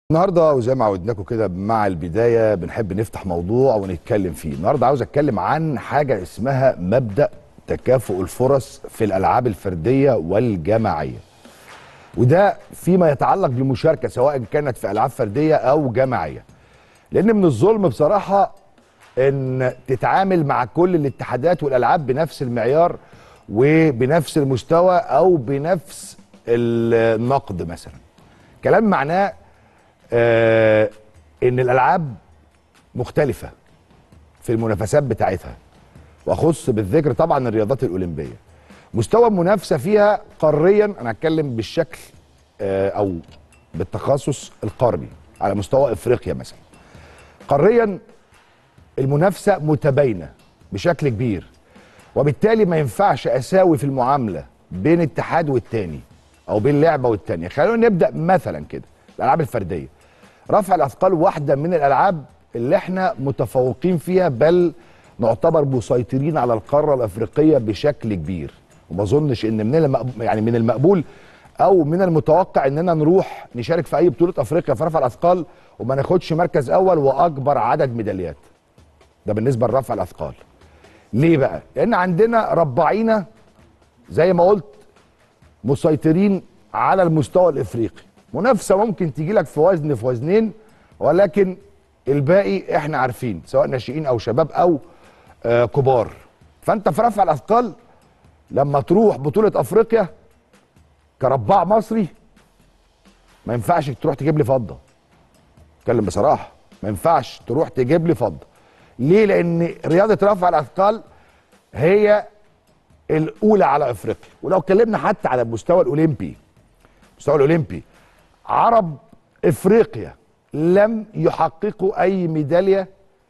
النهارده وزي ما عودناكم كده مع البدايه بنحب نفتح موضوع ونتكلم فيه، النهارده عاوز اتكلم عن حاجه اسمها مبدا تكافؤ الفرص في الالعاب الفرديه والجماعيه. وده فيما يتعلق بالمشاركه سواء كانت في العاب فرديه او جماعيه. لان من الظلم بصراحه ان تتعامل مع كل الاتحادات والالعاب بنفس المعيار وبنفس المستوى او بنفس النقد مثلا. كلام معناه آه ان الالعاب مختلفه في المنافسات بتاعتها واخص بالذكر طبعا الرياضات الاولمبيه مستوى المنافسه فيها قاريا انا هتكلم بالشكل آه او بالتخصص القاري على مستوى افريقيا مثلا قاريا المنافسه متباينه بشكل كبير وبالتالي ما ينفعش اساوي في المعامله بين اتحاد والتاني او بين لعبه والتانيه خلونا نبدا مثلا كده الالعاب الفرديه رفع الاثقال واحده من الالعاب اللي احنا متفوقين فيها بل نعتبر مسيطرين على القاره الافريقيه بشكل كبير وما اظنش ان من المقبول يعني من المقبول او من المتوقع اننا نروح نشارك في اي بطوله افريقيا في رفع الاثقال وما ناخدش مركز اول واكبر عدد ميداليات ده بالنسبه لرفع الاثقال ليه بقى لان عندنا رباعينا زي ما قلت مسيطرين على المستوى الافريقي منافسه ممكن تيجي لك في وزن في وزنين ولكن الباقي احنا عارفين سواء ناشئين او شباب او آه كبار فانت في رفع الاثقال لما تروح بطوله افريقيا كرباع مصري ما ينفعش تروح تجيب لي فضه اتكلم بصراحه ما ينفعش تروح تجيب لي فضه ليه لان رياضه رفع الاثقال هي الاولى على افريقيا ولو اتكلمنا حتى على المستوى الاولمبي المستوى الاولمبي عرب افريقيا لم يحققوا اي ميداليه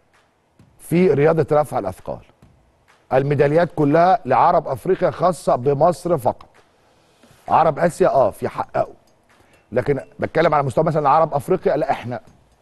في رياضه رفع الاثقال الميداليات كلها لعرب افريقيا خاصه بمصر فقط عرب اسيا اه في حققوا لكن بتكلم على مستوى مثلا عرب افريقيا لا احنا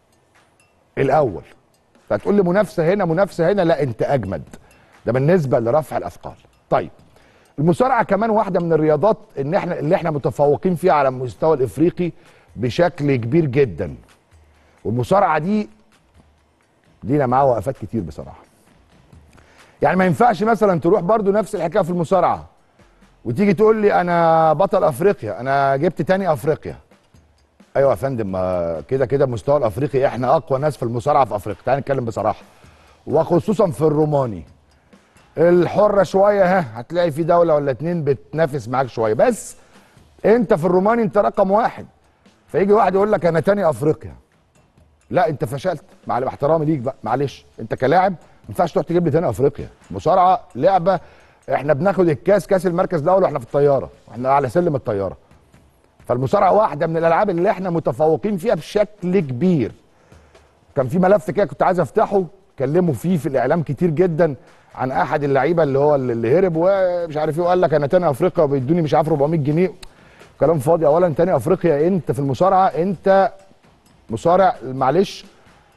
الاول فتقول لي منافسه هنا منافسه هنا لا انت اجمد ده بالنسبه لرفع الاثقال طيب المصارعه كمان واحده من الرياضات ان احنا اللي احنا متفوقين فيها على المستوى الافريقي بشكل كبير جدا والمصارعه دي لينا معاها وقفات كتير بصراحه يعني ما ينفعش مثلا تروح برضو نفس الحكايه في المصارعه وتيجي تقول لي انا بطل افريقيا انا جبت تاني افريقيا ايوه يا فندم ما كده كده المستوى الافريقي احنا اقوى ناس في المصارعه في افريقيا تعال نتكلم بصراحه وخصوصا في الروماني الحره شويه ها هتلاقي في دوله ولا اتنين بتنافس معاك شويه بس انت في الروماني انت رقم واحد فيجي واحد يقول لك انا تاني افريقيا لا انت فشلت مع احترامي ليك بقى معلش انت كلاعب ما ينفعش تروح تجيب لي تاني افريقيا مصارعه لعبه احنا بناخد الكاس كاس المركز الاول واحنا في الطياره واحنا على سلم الطياره فالمصارعه واحده من الالعاب اللي احنا متفوقين فيها بشكل كبير كان في ملف كده كنت عايز افتحه كلموا فيه في الاعلام كتير جدا عن احد اللعيبه اللي هو اللي هرب ومش عارف ايه وقال لك انا تاني افريقيا وبيدوني مش عارف 400 جنيه كلام فاضي اولا تاني افريقيا انت في المصارعه انت مصارع معلش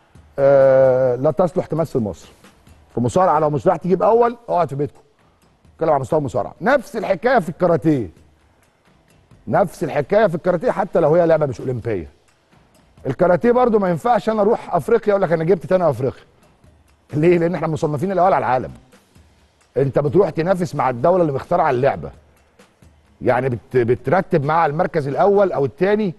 آه لا تصلح تمثل مصر في مصارعه لو مش رايح تجيب اول اقعد في بيتكم اتكلم على مستوى المصارعه نفس الحكايه في الكاراتيه نفس الحكايه في الكاراتيه حتى لو هي لعبه مش اولمبيه الكاراتيه برضو ما ينفعش انا اروح افريقيا اقول لك انا جبت تاني افريقيا ليه لان احنا مصنفين الاول على العالم انت بتروح تنافس مع الدوله اللي مخترعه اللعبه يعني بت بترتب مع المركز الاول او الثاني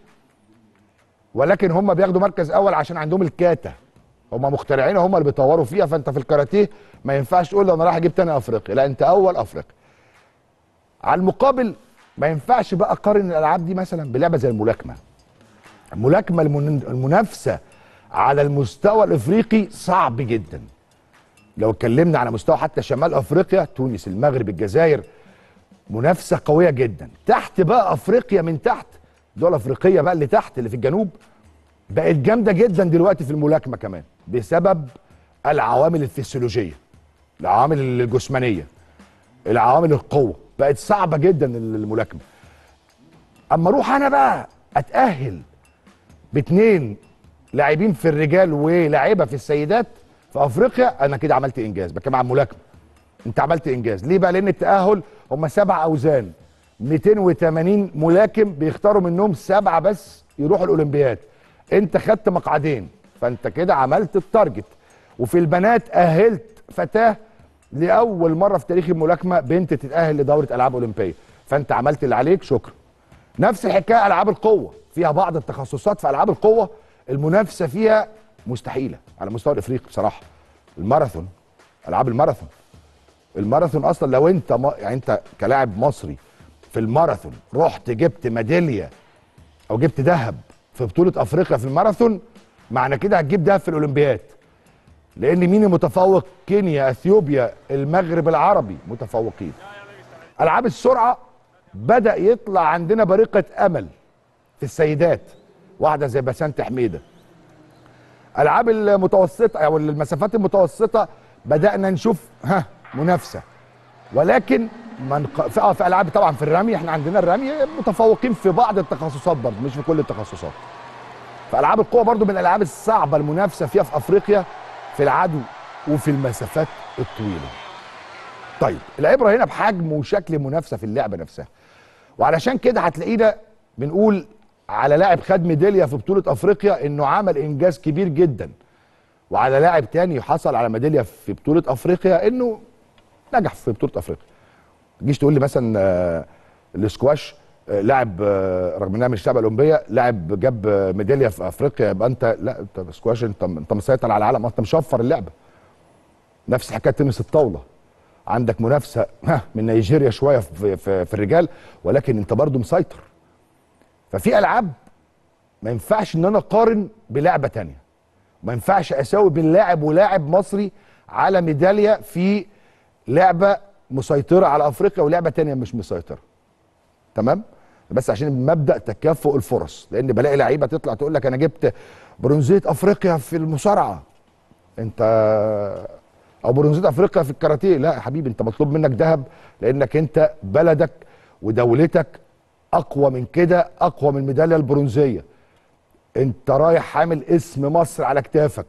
ولكن هم بياخدوا مركز اول عشان عندهم الكاتا هم مخترعين هم اللي بيطوروا فيها فانت في الكاراتيه ما ينفعش تقول انا رايح اجيب تاني افريقيا لا انت اول افريقيا على المقابل ما ينفعش بقى اقارن الالعاب دي مثلا بلعبه زي الملاكمه الملاكمه المنافسه على المستوى الافريقي صعب جدا لو اتكلمنا على مستوى حتى شمال افريقيا تونس المغرب الجزائر منافسه قويه جدا تحت بقى افريقيا من تحت دول افريقيه بقى اللي تحت اللي في الجنوب بقت جامده جدا دلوقتي في الملاكمه كمان بسبب العوامل الفسيولوجيه العوامل الجسمانيه العوامل القوه بقت صعبه جدا الملاكمه اما اروح انا بقى اتاهل باتنين لاعبين في الرجال ولاعيبه في السيدات في افريقيا انا كده عملت انجاز بتكلم عن ملاكمه انت عملت انجاز ليه بقى لان التاهل هم سبع اوزان 280 ملاكم بيختاروا منهم سبعه بس يروحوا الاولمبياد انت خدت مقعدين فانت كده عملت التارجت وفي البنات اهلت فتاه لاول مره في تاريخ الملاكمه بنت تتاهل لدوره العاب اولمبيه فانت عملت اللي عليك شكرا نفس الحكايه العاب القوه فيها بعض التخصصات في العاب القوه المنافسه فيها مستحيله على مستوى الافريقي بصراحه الماراثون العاب الماراثون الماراثون اصلا لو انت ما يعني انت كلاعب مصري في الماراثون رحت جبت ميداليه او جبت ذهب في بطوله افريقيا في الماراثون معنى كده هتجيب ذهب في الاولمبياد لان مين المتفوق كينيا اثيوبيا المغرب العربي متفوقين العاب السرعه بدا يطلع عندنا بريقه امل في السيدات واحده زي بسنت حميده العاب المتوسطه او المسافات المتوسطه بدانا نشوف ها منافسه ولكن من ق... في, آه في العاب طبعا في الرمي احنا عندنا الرمي متفوقين في بعض التخصصات برضه مش في كل التخصصات فالعاب القوه برضه من الالعاب الصعبه المنافسه فيها في افريقيا في العدو وفي المسافات الطويله طيب العبره هنا بحجم وشكل المنافسه في اللعبه نفسها وعلشان كده هتلاقينا بنقول على لاعب خد ميداليه في بطوله افريقيا انه عمل انجاز كبير جدا وعلى لاعب تاني حصل على ميداليه في بطوله افريقيا انه نجح في بطوله افريقيا ما تجيش تقول لي مثلا آه، الاسكواش آه، لاعب آه، رغم انها مش لعبه اولمبيه لاعب جاب آه، ميداليه في افريقيا يبقى انت لا انت الاسكواش انت انت مسيطر على العالم انت مشفر اللعبه نفس حكايه تنس الطاوله عندك منافسه ها من نيجيريا شويه في, في, في الرجال ولكن انت برضو مسيطر ففي العاب ما ينفعش ان انا اقارن بلعبه تانية ما ينفعش اساوي بين لاعب ولاعب مصري على ميداليه في لعبه مسيطره على افريقيا ولعبه تانية مش مسيطره تمام بس عشان مبدا تكافؤ الفرص لان بلاقي لعيبه تطلع تقول لك انا جبت برونزيه افريقيا في المصارعه انت او برونزيه افريقيا في الكاراتيه لا يا حبيبي انت مطلوب منك ذهب لانك انت بلدك ودولتك اقوى من كده اقوى من الميداليه البرونزيه انت رايح حامل اسم مصر على كتافك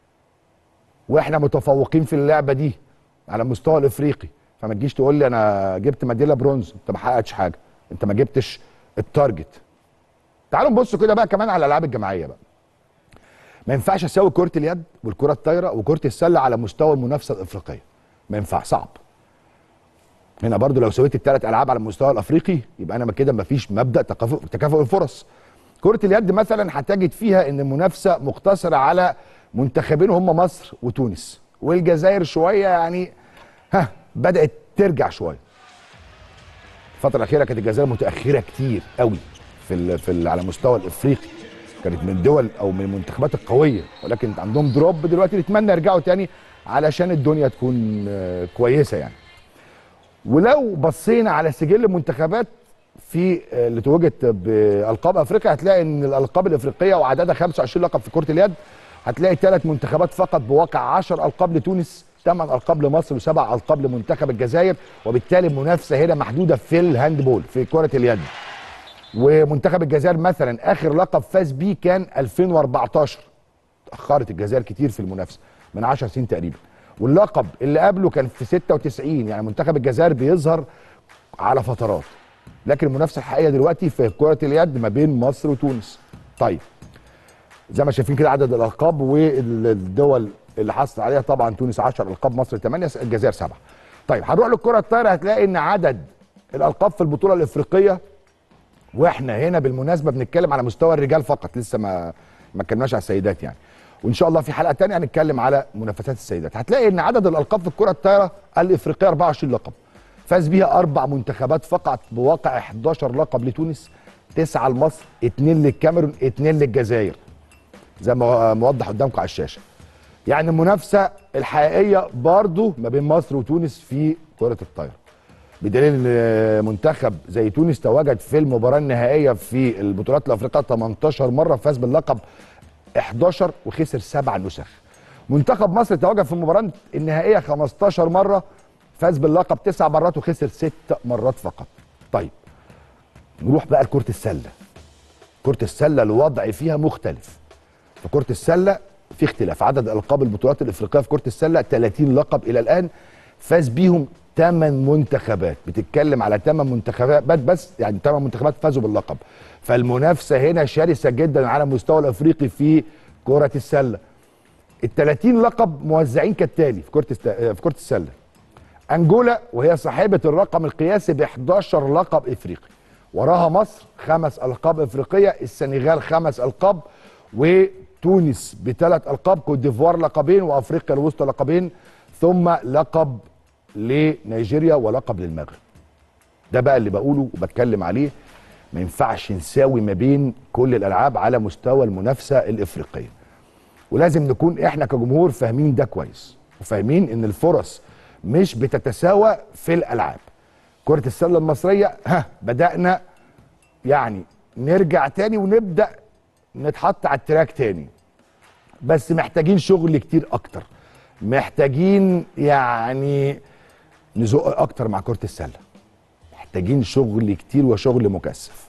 واحنا متفوقين في اللعبه دي على المستوى الافريقي فما تجيش تقول لي انا جبت ميداليه برونز انت ما حققتش حاجه انت ما جبتش التارجت تعالوا نبص كده بقى كمان على الالعاب الجماعيه بقى ما ينفعش اساوي كره اليد والكره الطايره وكره السله على مستوى المنافسه الافريقيه ما ينفع صعب هنا برضو لو سويت الثلاث العاب على المستوى الافريقي يبقى انا كده ما فيش مبدا تكافؤ تكافؤ الفرص كره اليد مثلا هتجد فيها ان المنافسه مقتصره على منتخبين هم مصر وتونس والجزائر شويه يعني ها بدات ترجع شويه الفتره الاخيره كانت الجزائر متاخره كتير قوي في ال في ال على المستوى الافريقي كانت من الدول او من المنتخبات القويه ولكن عندهم دروب دلوقتي نتمنى يرجعوا تاني علشان الدنيا تكون آه، كويسه يعني ولو بصينا على سجل المنتخبات في آه، اللي توجت بالقاب افريقيا هتلاقي ان الالقاب الافريقيه وعددها 25 لقب في كره اليد هتلاقي ثلاث منتخبات فقط بواقع 10 القاب لتونس 8 القاب لمصر وسبع القاب لمنتخب الجزائر وبالتالي المنافسه هنا محدوده في الهاندبول في كره اليد ومنتخب الجزائر مثلا اخر لقب فاز بيه كان 2014 اتاخرت الجزائر كتير في المنافسه من 10 سنين تقريبا واللقب اللي قبله كان في 96 يعني منتخب الجزائر بيظهر على فترات لكن المنافسه الحقيقيه دلوقتي في كره اليد ما بين مصر وتونس طيب زي ما شايفين كده عدد الالقاب والدول اللي حصل عليها طبعا تونس 10 القاب مصر 8 الجزائر 7 طيب هنروح للكره الطايره هتلاقي ان عدد الالقاب في البطوله الافريقيه واحنا هنا بالمناسبه بنتكلم على مستوى الرجال فقط لسه ما ما اتكلمناش على السيدات يعني وان شاء الله في حلقه تانية هنتكلم على منافسات السيدات هتلاقي ان عدد الالقاب في الكره الطايره الافريقيه 24 لقب فاز بيها اربع منتخبات فقط بواقع 11 لقب لتونس تسعه لمصر اثنين للكاميرون اثنين للجزائر زي ما موضح قدامكم على الشاشه يعني المنافسه الحقيقيه برضو ما بين مصر وتونس في كره الطايره بدليل ان منتخب زي تونس تواجد في المباراه النهائيه في البطولات الافريقيه 18 مره فاز باللقب 11 وخسر سبع نسخ منتخب مصر تواجد في المباراه النهائيه 15 مره فاز باللقب تسع مرات وخسر ست مرات فقط طيب نروح بقى لكره السله كره السله الوضع فيها مختلف في كره السله في اختلاف عدد القاب البطولات الافريقيه في كره السله 30 لقب الى الان فاز بيهم ثمان منتخبات بتتكلم على ثمان منتخبات بس يعني ثمان منتخبات فازوا باللقب فالمنافسه هنا شرسه جدا على المستوى الافريقي في كره السله ال 30 لقب موزعين كالتالي في كره الست... في كره السله انجولا وهي صاحبه الرقم القياسي ب 11 لقب افريقي وراها مصر خمس القاب افريقيه السنغال خمس القاب وتونس بثلاث القاب كوت ديفوار لقبين وافريقيا الوسطى لقبين ثم لقب لنيجيريا ولقب للمغرب ده بقى اللي بقوله وبتكلم عليه ما ينفعش نساوي ما بين كل الالعاب على مستوى المنافسه الافريقيه ولازم نكون احنا كجمهور فاهمين ده كويس وفاهمين ان الفرص مش بتتساوى في الالعاب كره السله المصريه ها بدانا يعني نرجع تاني ونبدا نتحط على التراك تاني بس محتاجين شغل كتير اكتر محتاجين يعني نزق اكتر مع كره السله محتاجين شغل كتير وشغل مكثف